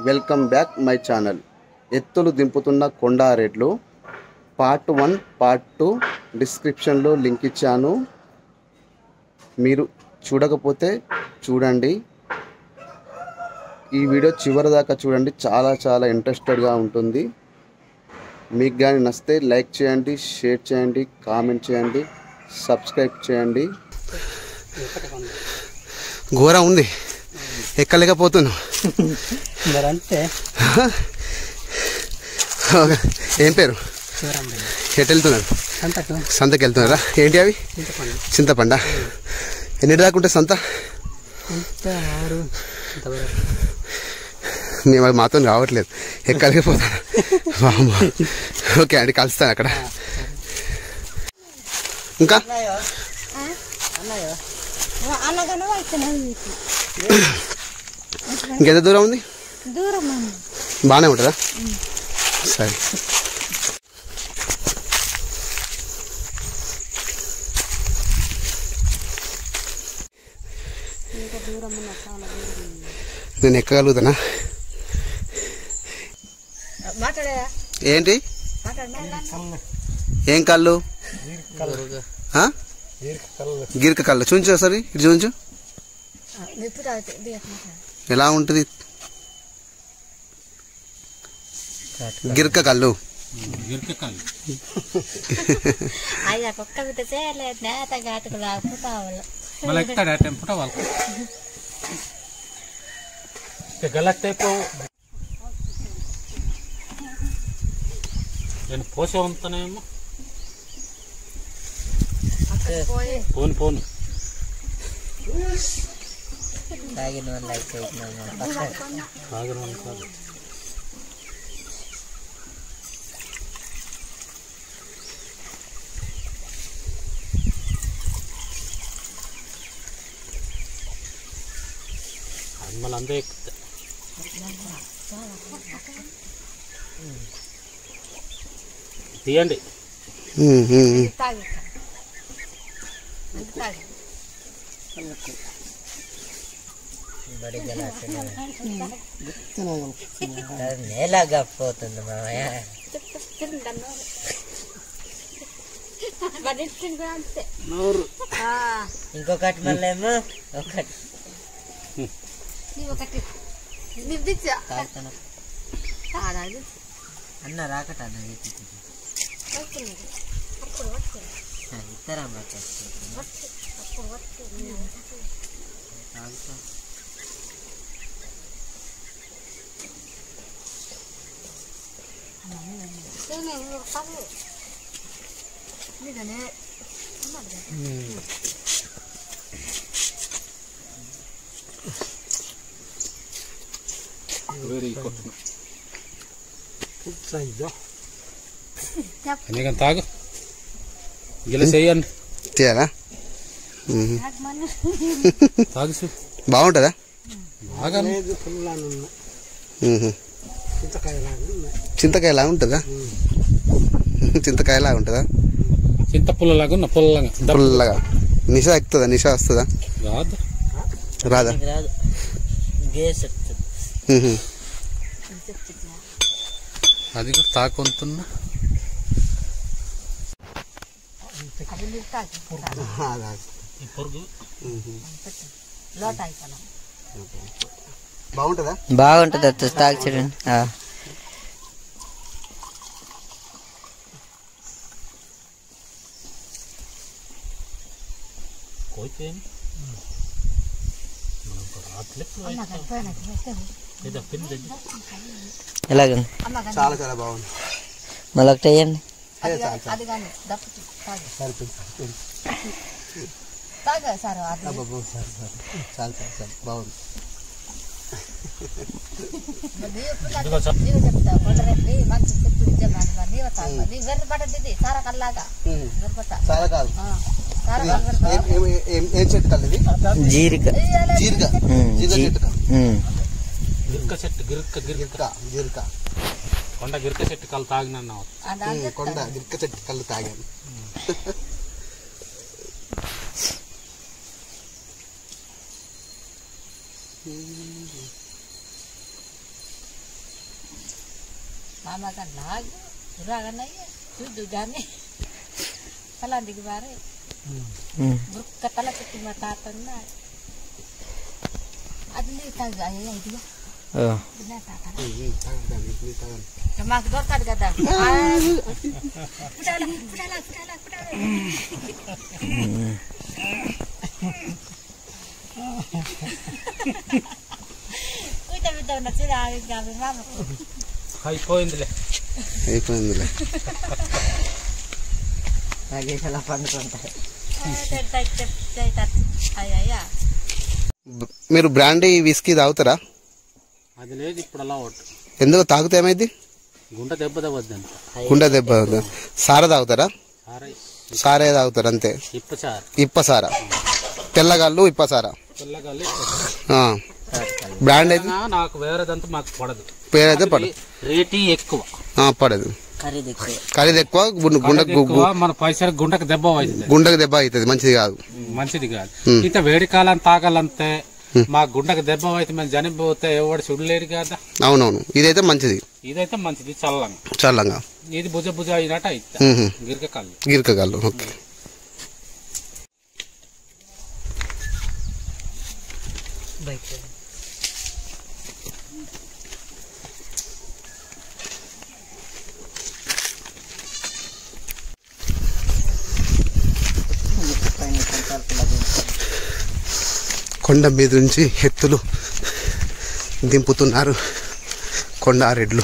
Welcome back my channel ఎత్తులు దింపుతున్న కొండారెడ్లు పార్ట్ వన్ పార్ట్ టూ డిస్క్రిప్షన్లో లింక్ ఇచ్చాను మీరు చూడకపోతే చూడండి ఈ వీడియో చివరి దాకా చూడండి చాలా చాలా ఇంట్రెస్టెడ్గా ఉంటుంది మీకు కానీ నచ్చితే లైక్ చేయండి షేర్ చేయండి కామెంట్ చేయండి సబ్స్క్రైబ్ చేయండి ఘోరం ఉంది ఎక్కలేకపోతున్నాం మరి అంతే ఏం పేరు చూడండి ఎటు వెళ్తున్నారు సంతకు సంతకి వెళ్తున్నారా ఏంటి అవి చింతపండు చింతపండ ఎన్ని దాకా ఉంటుంది సంత ఇంత ఆరు ఇంతవరకు మేము అది మాతో రావట్లేదు ఎక్కలేకపోతాను వామ్మో. ఓకే అండి కలుస్తాను అక్కడ ఇంకా అనగానే వచ్చినాయి మీకు ఇంకెంత దూరం ఉంది దూరం అమ్మ బాగానే ఉంటుందా సరే నేను ఎక్కగలుగుతానా మాట్లాడేదా ఏంటి మాట్లాడు ఏం కళ్ళు ఆ? గిరిక కళ్ళు చూంచు ఒకసారి ఇటు చూంచు నిప్పు తాగితే దిగక మాట్లాడు ఎలా ఉంటుంది గిరిక కళ్ళు అయ్యా కుక్క బిడ్డ చేయలేదు నేత ఘాటుకు లాక్కుతావాలి మళ్ళీ ఎక్కడ టెంపుట వాళ్ళకు గలక్ టైపు నేను పోసే ఉంటానేమో పోయి ఫోన్ ఫోన్ ఆగరం కాదు మళ్ళీ అందే ఎక్కుతాయి తీయండి ఉమ్, ఉమ్, ఉమ్. తాగి తాగి నేలగపోతుంది మామయ్య తింటాను మరి తింటా అంతే ఆ, ఇంకొకటి మళ్ళీ ఏమో ఒకటి నీ ఒకటి నీవు తెచ్చా తాగుతాను ఆడాది అన్న రాకట అన్న వస్తుంది అప్పుడు వస్తుంది ఇస్తారా అప్పుడు వస్తుంది తాగుతా నేనే పది నిజమే ఉన్నది ఎందుకని తాగు గిలస్ వేయండి తీయాలా ఉమ్. తాగు సు. బాగుంటుందా బాగా ఉహు. చింతకాయలా ఉంటుందా చింతకాయలా ఉంటుందా చింత పుల్లలాగా ఉన్న పుల్లగా దప్ప పుల్లగా నిష ఎక్కుతుందా నిష వస్తుందా రాదు రాదా ఇది రాదు గేస్ వస్తుంది ఉహు. అది కూడా తాకొంతున్నా అది నీవు తాగి ఈ పొరుగు లోట అయిపోయినా బాగుంటుందా బాగుంటుంది అత్త తాగి చూడండి ఆ. కోయితే మనం రాత్రి అమ్మ పోయినా లేదా పిన్ దగ్గర ఎలాగండి అమ్మ కానీ చాలా చాలా బాగుంది మళ్ళీ ఒకటి వేయండి అది కానీ అది కానీ దప్పు తాగి తాగా సార్ అది అబ్బబ్బో, సరే సరే చాలా చాలా చాలా బాగుంది నీవు ఎప్పుడు నీవు చెప్తావు కొండరెడ్డి మంచి చెప్పు నిజమాని మరి నీవు తాగు నీవు వెర్రి పడ్డది సారా కల్లాగా ఉమ్. వెర్రి పట్ట చాలా కాదు సారా ఏం- ఏం- ఏం- ఏం- ఏం చెట్టు కల్ ఇది జీరిక జీరిక ఉమ్, జీరిక జీ- చెట్టు కల్ ఉమ్. గిరిక చెట్టు గిరిక గిరిక గిరిక జీరిక కొండ గిరిక చెట్టు కాలు తాగినా ఉమ్, కొండ గిరిక చెట్టు కళ్ళు తాగాను మామగా లాగు రాగనయ్య చూద్దు దాన్ని తలాంటికి బారే ఉమ్. బుక్క తల పెట్టి మా తాత ఉన్నాడు. అది నీకు తాగు అయ్యా ఇదిగో ఓ. ఇది నా తాత మాకు దొరకదు కదా ఆ, పుట్టాలా, పుట్టాలా, పుట్టాలా, పుట్టాలా. కూర్చోబెట్ట ఉన్న చూడు ఆ ఇంకా మీ మామకు అయిపోయిందిలే అయిపోయిందిలే నాకేసి అలా పండుకుంటాయి అయ్యా మీరు బ్రాండీ విస్కీ తాగుతారా అది లేదు ఇప్పుడు అలా ఒకటి ఎందుకు తాగితే ఏమైంది గుంట దెబ్బ తవ్వద్దంట గుండె దెబ్బ అవుతుంది. సారా తాగుతారా సారా సారే తాగుతారు అంతే ఇప్ప సార్ ఇప్ప సారా తెల్లగాళ్ళు ఇప్ప సారా పిల్లగాలి ఆ. బ్రాండ్ అయితే నాకు వేరేదంతా మాకు పడదు పేరైతే పడదు రేటీ ఎక్కువ ఆ, పడదు ఖరీదు ఎక్కువ ఖరీదు ఎక్కువ గుండె గుండెకు ఎక్కువ మన పైసలు గుంటకు దెబ్బ అవుతుంది గుండెకు దెబ్బ అవుతుంది మంచిది కాదు మంచిది కాదు ఉమ్. ఇంత వేడి కాలం తాగాలంతే మా గుండెకు దెబ్బ అయితే మేము చనిపోతే ఎవడు చూడలేరు కదా అవునవును ఇదైతే మంచిది ఇదైతే మంచిది చల్లంగా చల్లంగా ఇది భుజ భుజ అయినట్టు అయితే మ్మ్. గిరిక కళ్ళు గీరకగాళ్ళు ఓకే బైక్ కొండ మీద నుంచి ఎత్తులు దింపుతున్నారు కొండారెడ్లు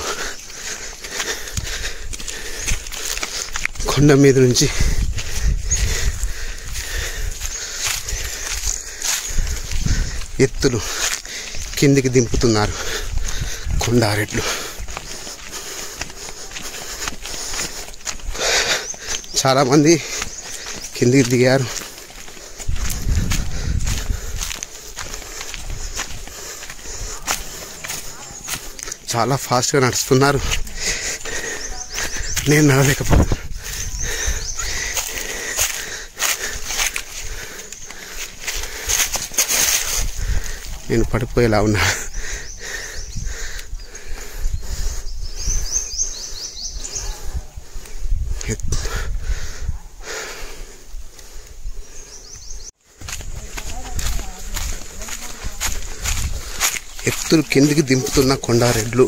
కొండ మీద నుంచి ఎత్తులు కిందికి దింపుతున్నారు కొండారెడ్లు చాలామంది కిందికి దిగారు చాలా ఫాస్ట్గా నడుస్తున్నారు నేను నడవలేకపోతున్నాను నేను పడిపోయేలా ఉన్నా ఎత్- ఎత్తులు కిందికి దింపుతున్న కొండారెడ్లు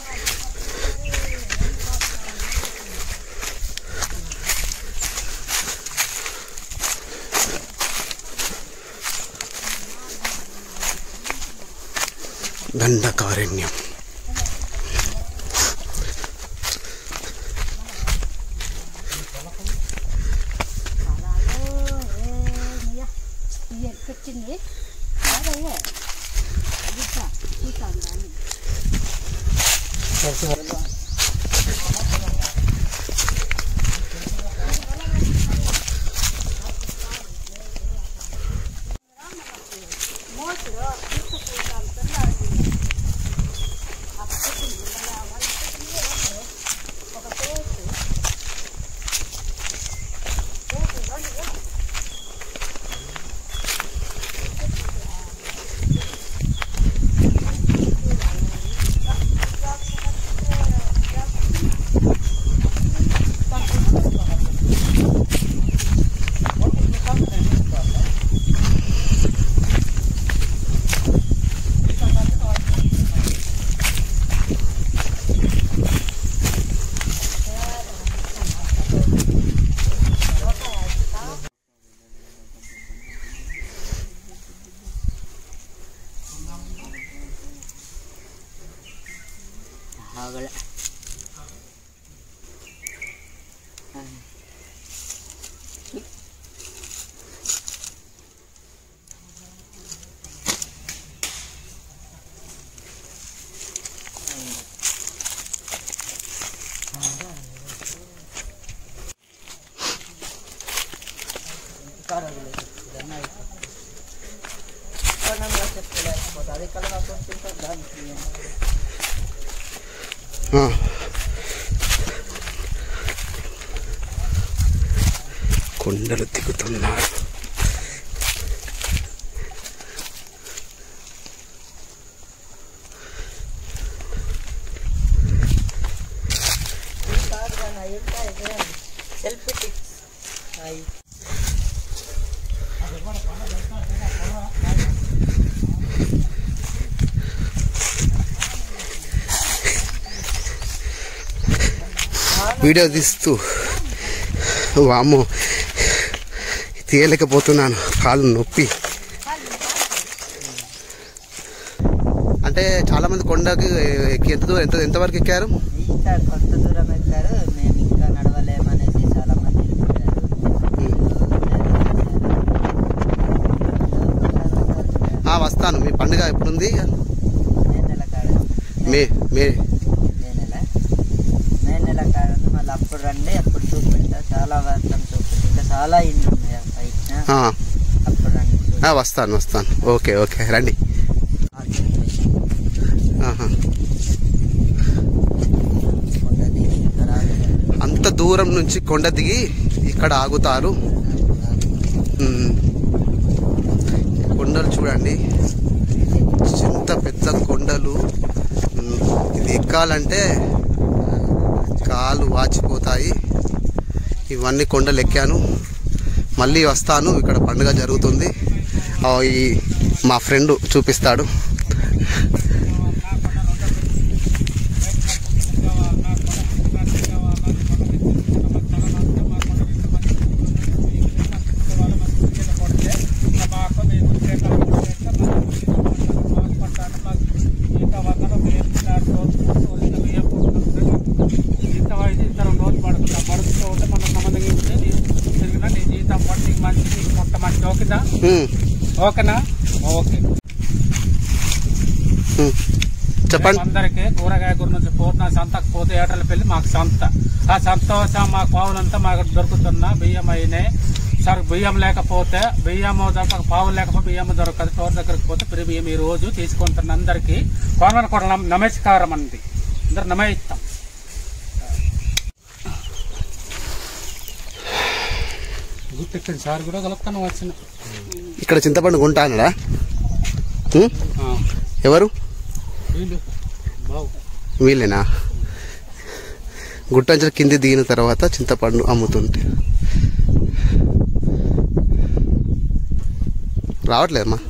దండకారణ్యం వచ్చింది ಆಗಲ್ಲ ఆ. కొండలు దిగుతున్నారు సెల్ఫీ టిక్స్ హాయ్ వీడియో తీస్తూ వామ్మో తీయలేకపోతున్నాను కాళ్ళు నొప్పి అంటే చాలా మంది కొండకి ఎక్కి ఎంత దూరం ఎంత ఎంతవరకు ఎక్కారు ఇంకా కొంత దూరం ఎక్కారు మేము ఇంకా నడవలేమనేసి చాలా మంది ఆ, వస్తాను మీ పండుగ ఎప్పుడుంది మే నెల కాదు మే మే మే నెల మే నెల కాదు మళ్ళీ అప్పుడు రండి అప్పుడు చూపిస్తా చాలా వర్షం చూపిస్తా ఇంకా చాలా ఇండ్లు ఉన్నాయి ఆ పైన ఆ, అప్పుడు రండి ఆ, వస్తాను వస్తాను ఓకే ఓకే రండి ఆహా. కొండ దిగి ఇక్కడ ఆగుతారు. అంత దూరం నుంచి కొండ దిగి ఇక్కడ ఆగుతారు ఉమ్. కొండలు చూడండి ఎంత పెద్ద కొండలు ఉమ్, ఇది ఎక్కాలంటే కాలు వాచిపోతాయి ఇవన్నీ కొండలు ఎక్కాను మళ్ళీ వస్తాను ఇక్కడ పండుగ జరుగుతుంది ఆ, ఈ మా ఫ్రెండ్ చూపిస్తాడు ఉమ్, ఓకేనా ఓకే ఉమ్. చెప్పండి అందరికి కూరగాయ గురించి పూర్ణ సంతకు పోతే ఏటల పెళ్లి మాకు సంత ఆ సంతోషం మా పావులంతా మాకు దొరుకుతున్న బియ్యం అయినాయి సరే బియ్యం లేకపోతే బియ్యం దొరక పావులు లేకపోతే బియ్యం దొరకదు తోట దగ్గరికి పోతే పిరి బియ్యం ఈ రోజు తీసుకుంటున్న అందరికి కోరమని కూడా నమ- నమస్కారం అంది అందరు నమయిస్తాం గుర్తెక్కిన సార్ కూడా కలుపుతాను వచ్చిన ఇక్కడ చింతపండు కొంటా అన్నాడా ఉమ్, ఆ, ఎవరు వీళ్ళు బావు వీళ్ళేనా గుట్టంచెల కింది దిగిన తర్వాత చింతపండు అమ్ముతుంటే రావట్లేదమ్మా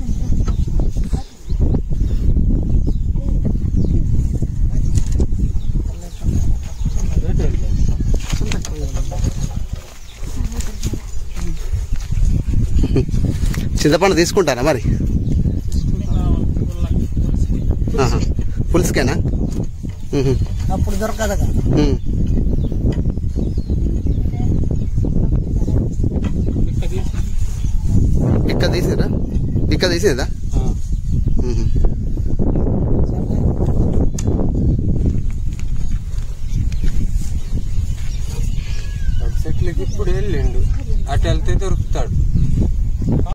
చింతపండు తీసుకుంటారా మరి ఆహా. పులుసుకేనా ఉహు. అప్పుడు దొరకదుగా ఉమ్. ఇక్కడ తీసి ఇక్కడ తీసేదా ఇక్కడ తీసేదా ఆ. ఉహు. సెట్లకి ఇప్పుడు వెళ్ళిండు అటు వెళ్తే దొరుకుతాడు